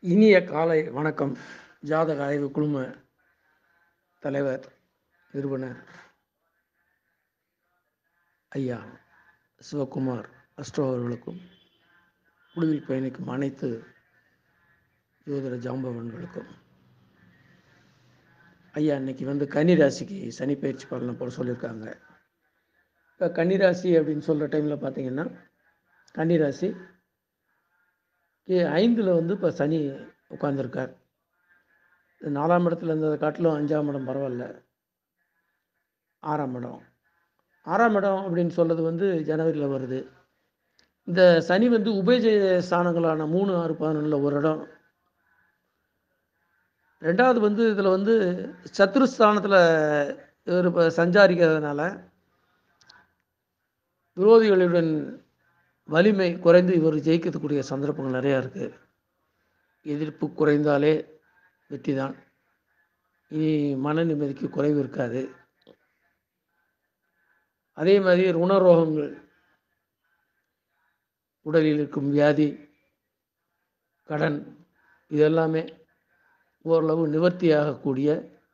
இனிய காலை வணக்கம் ஜாதக ஆய்வு குழும தலைவர் நிறுவனர் ஐயா சிவகுமார் அஸ்ட்ரோ அவர்களுக்கும் குழுவில் பயணிக்கும் அனைத்து ஜோதிட ஜாம்பவன்களுக்கும் ஐயா இன்னைக்கு வந்து கன்னி ராசிக்கு சனி பயிற்சி பலனை போட சொல்லியிருக்காங்க இப்போ கன்னிராசி அப்படின்னு சொல்கிற டைமில் பார்த்தீங்கன்னா கன்னிராசி ஐந்தில் வந்து இப்போ சனி உட்காந்துருக்கார் நாலாம் இடத்துல இருந்ததை காட்டிலும் அஞ்சாம் இடம் பரவாயில்ல ஆறாம் இடம் ஆறாம் இடம் அப்படின்னு சொல்கிறது வந்து ஜனவரியில் வருது இந்த சனி வந்து உபயஜய ஸ்தானங்களான மூணு ஆறு பதினொன்றில் ஒரு இடம் ரெண்டாவது வந்து இதில் வந்து சத்ருஸ்தானத்தில் இவர் இப்போ சஞ்சாரிக்கிறதுனால விரோதிகளுடன் வலிமை குறைந்து இவர் ஜெயிக்கக்கூடிய சந்தர்ப்பங்கள் நிறையா இருக்குது எதிர்ப்பு குறைந்தாலே வெற்றி தான் இனி மன நிம்மதிக்கு குறைவு இருக்காது அதே மாதிரி ருணரோகங்கள் உடலில் இருக்கும் வியாதி கடன் இதெல்லாமே ஓரளவு நிவர்த்தியாகக்கூடிய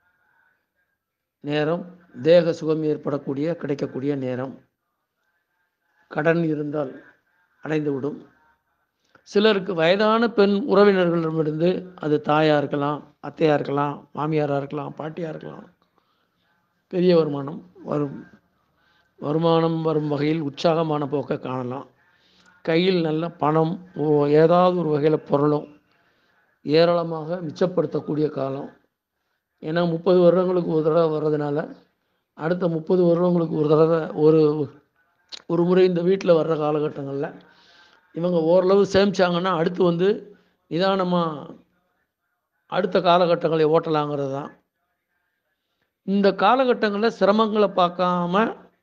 நேரம் தேக சுகம் ஏற்படக்கூடிய கிடைக்கக்கூடிய நேரம் கடன் இருந்தால் அடைந்துவிடும் சிலருக்கு வயதான பெண் உறவினர்களிடமிருந்து அது தாயாக இருக்கலாம் அத்தையாக இருக்கலாம் மாமியாராக இருக்கலாம் பாட்டியாக இருக்கலாம் பெரிய வருமானம் வரும் வருமானம் வரும் வகையில் உற்சாகமான போக்கை காணலாம் கையில் நல்ல பணம் ஏதாவது ஒரு வகையில் பொருளும் ஏராளமாக மிச்சப்படுத்தக்கூடிய காலம் ஏன்னா முப்பது வருடங்களுக்கு ஒரு தடவை வர்றதுனால அடுத்த முப்பது வருடங்களுக்கு ஒரு தடவை ஒரு ஒரு முறை இந்த வீட்டில் வர்ற காலகட்டங்களில் இவங்க ஓரளவு சேமிச்சாங்கன்னா அடுத்து வந்து நிதானமாக அடுத்த காலகட்டங்களை ஓட்டலாங்கிறது தான் இந்த காலகட்டங்களில் சிரமங்களை பார்க்காம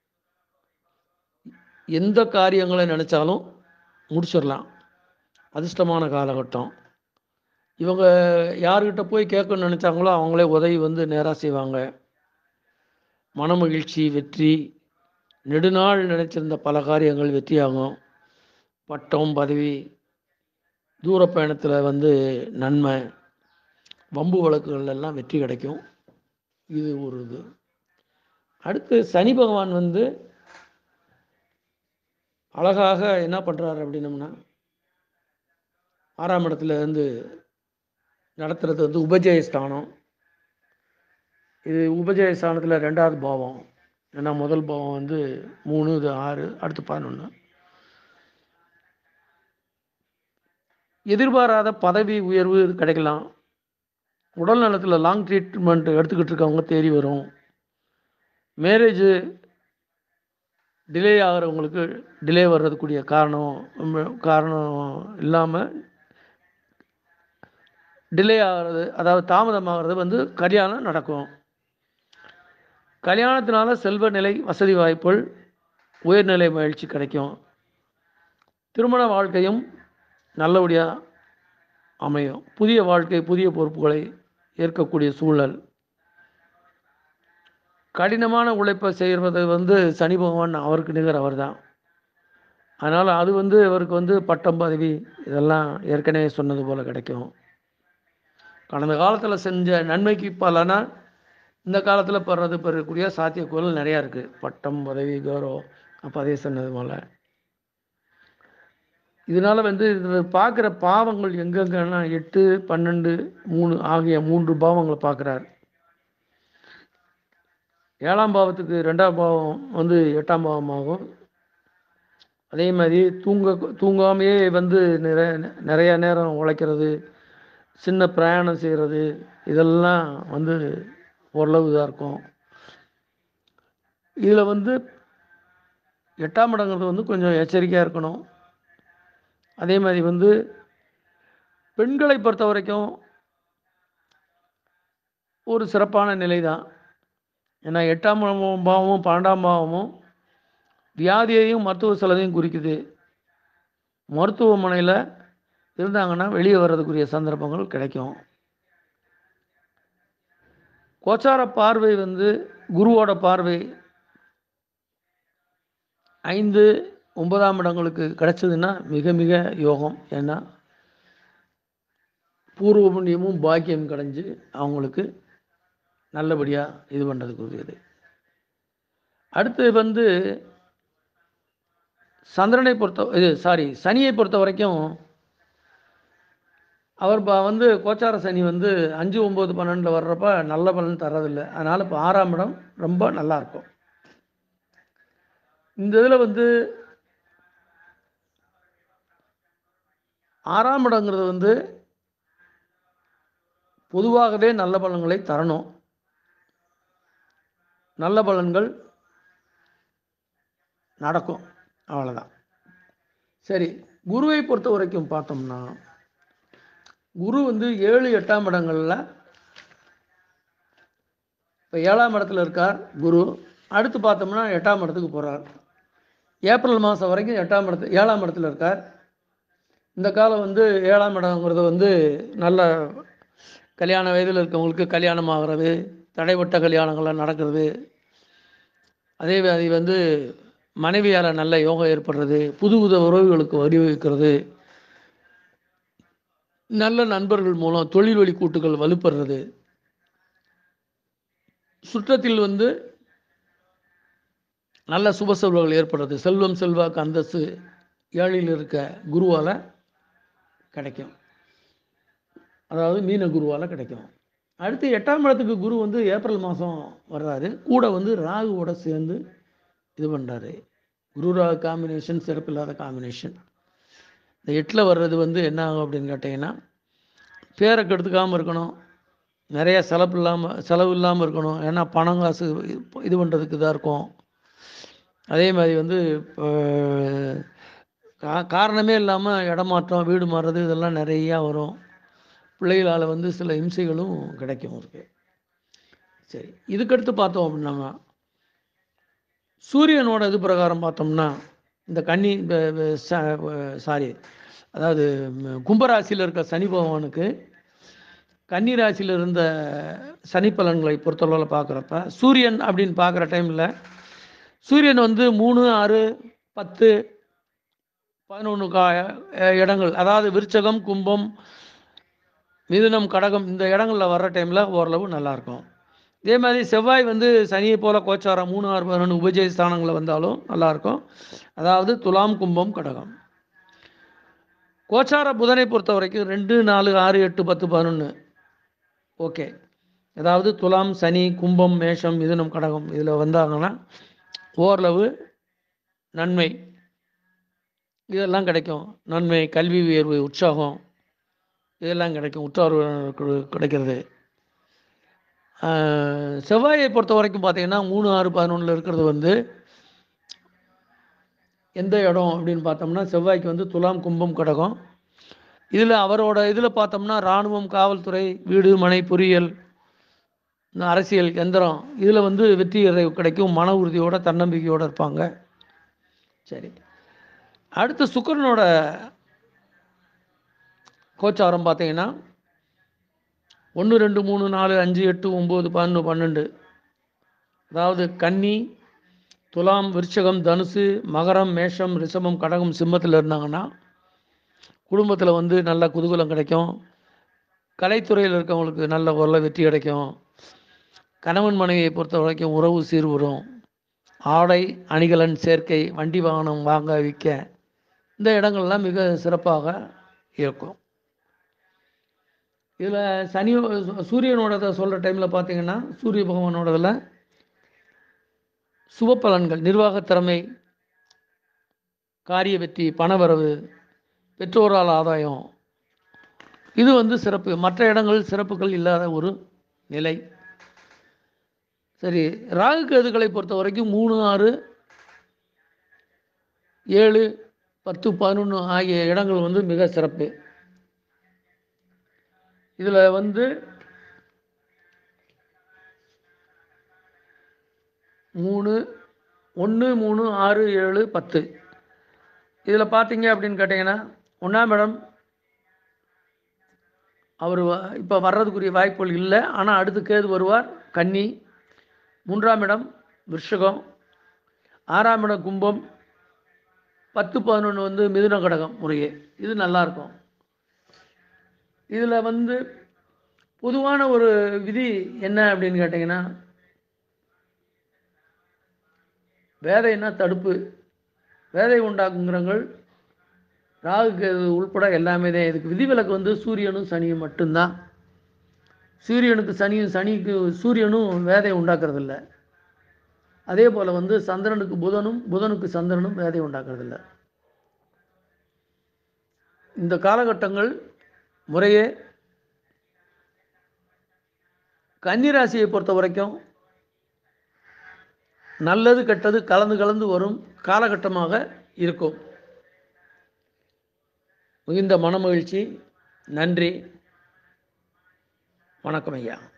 எந்த காரியங்களை நினச்சாலும் முடிச்சிடலாம் அதிர்ஷ்டமான காலகட்டம் இவங்க யார்கிட்ட போய் கேட்கணும்னு நினச்சாங்களோ அவங்களே உதவி வந்து நேராக செய்வாங்க மனமகிழ்ச்சி வெற்றி நெடுநாள் நினைச்சிருந்த பல காரியங்கள் வெற்றியாகும் பட்டம் பதவி தூர பயணத்தில் வந்து நன்மை வம்பு வழக்குகள் எல்லாம் வெற்றி கிடைக்கும் இது ஒரு இது அடுத்து சனி பகவான் வந்து அழகாக என்ன பண்ணுறாரு அப்படின்னம்னா ஆறாம் இடத்துல இருந்து நடத்துறது வந்து உபஜய ஸ்தானம் இது உபஜய ஸ்தானத்தில் ரெண்டாவது பாவம் ஏன்னா முதல் பாவம் வந்து மூணு இது ஆறு அடுத்து பதினொன்று எதிர்பாராத பதவி உயர்வு கிடைக்கலாம் உடல் நலத்தில் லாங் ட்ரீட்மெண்ட் எடுத்துக்கிட்டு இருக்கவங்க தேடி வரும் மேரேஜு டிலே ஆகிறவங்களுக்கு டிலே வர்றதுக்குரிய காரணம் காரணம் இல்லாமல் டிலே ஆகிறது அதாவது தாமதமாகிறது வந்து கல்யாணம் நடக்கும் கல்யாணத்தினால செல்வ நிலை வசதி வாய்ப்புகள் உயர்நிலை மகிழ்ச்சி கிடைக்கும் திருமண வாழ்க்கையும் நல்லபடியாக அமையும் புதிய வாழ்க்கை புதிய பொறுப்புகளை ஏற்கக்கூடிய சூழல் கடினமான உழைப்பை செய்கிறது வந்து சனி பகவான் அவருக்கு நிகர் அவர் தான் அதனால் அது வந்து அவருக்கு வந்து பட்டம் பதவி இதெல்லாம் ஏற்கனவே சொன்னது போல் கிடைக்கும் கடந்த காலத்தில் செஞ்ச நன்மைக்கு பலனா இந்த காலத்தில் பெறது பெறக்கூடிய சாத்தியக்கூறுகள் நிறையா இருக்குது பட்டம் பதவி கௌரவம் அப்போ அதே சொன்னது போல் இதனால் வந்து இதில் பார்க்குற பாவங்கள் எங்கெங்கன்னா எட்டு பன்னெண்டு மூணு ஆகிய மூன்று பாவங்களை பார்க்குறார் ஏழாம் பாவத்துக்கு ரெண்டாம் பாவம் வந்து எட்டாம் பாவமாகும் அதே மாதிரி தூங்க தூங்காமையே வந்து நிறைய நிறைய நேரம் உழைக்கிறது சின்ன பிரயாணம் செய்கிறது இதெல்லாம் வந்து ஓரளவு இதாக இருக்கும் இதில் வந்து எட்டாம் இடங்கிறது வந்து கொஞ்சம் எச்சரிக்கையாக இருக்கணும் அதே மாதிரி வந்து பெண்களை பொறுத்த வரைக்கும் ஒரு சிறப்பான நிலை தான் ஏன்னா எட்டாம் பாவமும் பன்னெண்டாம் பாவமும் வியாதியையும் மருத்துவ செலவையும் குறிக்குது மருத்துவமனையில் இருந்தாங்கன்னா வெளியே வர்றதுக்குரிய சந்தர்ப்பங்கள் கிடைக்கும் கோச்சார பார்வை வந்து குருவோட பார்வை ஐந்து ஒன்பதாம் இடங்களுக்கு கிடைச்சதுன்னா மிக மிக யோகம் ஏன்னா பூர்வ புண்ணியமும் பாக்கியம் கிடைஞ்சு அவங்களுக்கு நல்லபடியாக இது பண்ணுறதுக்குரியது அடுத்து வந்து சந்திரனை பொறுத்த இது சாரி சனியை பொறுத்த வரைக்கும் அவர் ப- வந்து கோச்சார சனி வந்து அஞ்சு ஒம்பது பன்னெண்டில் வர்றப்ப நல்ல பலன் தர்றதில்லை அதனால் இப்போ ஆறாம் இடம் ரொம்ப நல்லா இருக்கும் இந்த இதில் வந்து ஆறாம் இடங்கிறது வந்து பொதுவாகவே நல்ல பலன்களை தரணும் நல்ல பலன்கள் நடக்கும் அவ்வளோதான் சரி குருவை பொறுத்த வரைக்கும் பார்த்தோம்னா குரு வந்து ஏழு எட்டாம் இடங்களில் இப்போ ஏழாம் இடத்துல இருக்கார் குரு அடுத்து பார்த்தோம்னா எட்டாம் இடத்துக்கு போகிறார் ஏப்ரல் மாதம் வரைக்கும் எட்டாம் இடத்து ஏழாம் இடத்துல இருக்கார் இந்த காலம் வந்து ஏழாம் இடங்கிறது வந்து நல்ல கல்யாண வயதில் இருக்கவங்களுக்கு கல்யாணம் ஆகிறது தடைப்பட்ட கல்யாணங்கள்லாம் நடக்கிறது அதே மாதிரி வந்து மனைவியால் நல்ல யோகம் ஏற்படுறது புது புது உறவுகளுக்கு வழிவகுக்கிறது நல்ல நண்பர்கள் மூலம் தொழில் வழி கூட்டுகள் வலுப்படுறது சுற்றத்தில் வந்து நல்ல சுப செல்வங்கள் ஏற்படுறது செல்வம் செல்வாக்கு அந்தஸ்து ஏழில் இருக்க குருவால் கிடைக்கும் அதாவது மீன குருவால் கிடைக்கும் அடுத்து எட்டாம் இடத்துக்கு குரு வந்து ஏப்ரல் மாதம் வர்றாரு கூட வந்து ராகுவோட சேர்ந்து இது பண்ணுறாரு குரு ராகு காம்பினேஷன் சிறப்பில்லாத காம்பினேஷன் இந்த எட்டில் வர்றது வந்து என்ன ஆகும் அப்படின்னு கேட்டிங்கன்னா பேரை கெடுத்துக்காமல் இருக்கணும் நிறைய செலவு இல்லாமல் செலவு இல்லாமல் இருக்கணும் ஏன்னா பணம் காசு இது பண்ணுறதுக்கு இதாக இருக்கும் அதே மாதிரி வந்து அஹ், கா காரணமே இல்லாமல் இடமாற்றம் வீடு மாறுறது இதெல்லாம் நிறையா வரும் பிள்ளைகளால் வந்து சில இம்சைகளும் கிடைக்கும் அவருக்கு சரி இதுக்கடுத்து பார்த்தோம் அப்படின்னா சூரியனோட இது பிரகாரம் பார்த்தோம்னா இந்த கன்னி சாரி அதாவது ம், கும்பராசியில் இருக்க சனி பகவானுக்கு கன்னி ராசியில் இருந்த சனி பலன்களை பொறுத்தளவில் பார்க்குறப்ப சூரியன் அப்படின்னு பார்க்குற டைமில் சூரியன் வந்து மூணு ஆறு பத்து பதினொன்று கா அஹ் இடங்கள் அதாவது விருச்சகம் கும்பம் மிதுனம் கடகம் இந்த இடங்களில் வர்ற டைமில் ஓரளவு நல்லாயிருக்கும் இதே மாதிரி செவ்வாய் வந்து சனியை போல கோச்சாரம் மூணு ஆறு பதினொன்று உபஜய ஸ்தானங்களில் வந்தாலும் நல்லாயிருக்கும் அதாவது துலாம் கும்பம் கடகம் கோச்சார புதனை பொறுத்த வரைக்கும் ரெண்டு நாலு ஆறு எட்டு பத்து பதினொன்று ஓகே அதாவது துலாம் சனி கும்பம் மேஷம் மிதுனம் கடகம் இதில் வந்தாங்கன்னா ஓரளவு நன்மை இதெல்லாம் கிடைக்கும் நன்மை கல்வி உயர்வு உற்சாகம் இதெல்லாம் கிடைக்கும் உற்றார் உறவினர்களுக்கு கிடைக்கிறது ஆஹ் செவ்வாயை பொறுத்த வரைக்கும் பார்த்தீங்கன்னா மூணு ஆறு பதினொன்றில் இருக்கிறது வந்து எந்த இடம் அப்படின்னு பார்த்தோம்னா செவ்வாய்க்கு வந்து துலாம் கும்பம் கடகம் இதில் அவரோட இதில் பார்த்தோம்னா இராணுவம் காவல்துறை வீடு மனை பொறியியல் இந்த அரசியல் எந்திரம் இதில் வந்து வெற்றி நிறைவு கிடைக்கும் மன உறுதியோட தன்னம்பிக்கையோட இருப்பாங்க சரி அடுத்து சுக்கிரனோட கோச்சாரம் பார்த்தீங்கன்னா ஒன்று ரெண்டு மூணு நாலு அஞ்சு எட்டு ஒம்பது பதினொன்று பன்னெண்டு அதாவது கன்னி துலாம் விருச்சகம் தனுசு மகரம் மேஷம் ரிஷபம் கடகம் சிம்மத்தில் இருந்தாங்கன்னா குடும்பத்தில் வந்து நல்ல குதூகலம் கிடைக்கும் கலைத்துறையில் இருக்கவங்களுக்கு நல்ல ஓரளவு வெற்றி கிடைக்கும் கணவன் மனைவியை பொறுத்த வரைக்கும் உறவு சீர்வரும் ஆடை அணிகலன் சேர்க்கை வண்டி வாகனம் வாங்க விற்க இந்த இடங்கள்லாம் மிக சிறப்பாக இருக்கும் இதில் சனி சூரியனோட சொல்கிற டைமில் பார்த்தீங்கன்னா சூரிய பகவானோடதில் சுப பலன்கள் நிர்வாகத் திறமை காரிய வெற்றி பணவரவு பெற்றோரால் ஆதாயம் இது வந்து சிறப்பு மற்ற இடங்கள் சிறப்புகள் இல்லாத ஒரு நிலை சரி ராகு கேதுகளை பொறுத்த வரைக்கும் மூணு ஆறு ஏழு பத்து பதினொன்று ஆகிய இடங்கள் வந்து மிக சிறப்பு இதில் வந்து மூணு ஒன்று மூணு ஆறு ஏழு பத்து இதில் பார்த்தீங்க அப்படின்னு கேட்டிங்கன்னா ஒன்றாம் இடம் அவர் இப்போ வர்றதுக்குரிய வாய்ப்புகள் இல்லை ஆனால் அடுத்து கேது வருவார் கன்னி மூன்றாம் இடம் விருஷகம் ஆறாம் இடம் கும்பம் பத்து பதினொன்று வந்து மிதுன கடகம் முறையே இது நல்லாயிருக்கும் இதில் வந்து பொதுவான ஒரு விதி என்ன அப்படின்னு கேட்டிங்கன்னா வேதைன்னா தடுப்பு வேதை உண்டாக்கும் கிரகங்கள் ராகு கேது உள்பட எல்லாமே தான் இதுக்கு விதிவிலக்கு வந்து சூரியனும் சனியும் மட்டும்தான் சூரியனுக்கு சனியும் சனிக்கு சூரியனும் வேதை உண்டாக்குறது இல்ல அதே போல் வந்து சந்திரனுக்கு புதனும் புதனுக்கு சந்திரனும் வேதை உண்டாக்குறது இல்ல இந்த காலகட்டங்கள் முறையே கன்னிராசியை பொறுத்த வரைக்கும் நல்லது கெட்டது கலந்து கலந்து வரும் காலகட்டமாக இருக்கும் மிகுந்த மனமகிழ்ச்சி நன்றி வணக்கம் ஐயா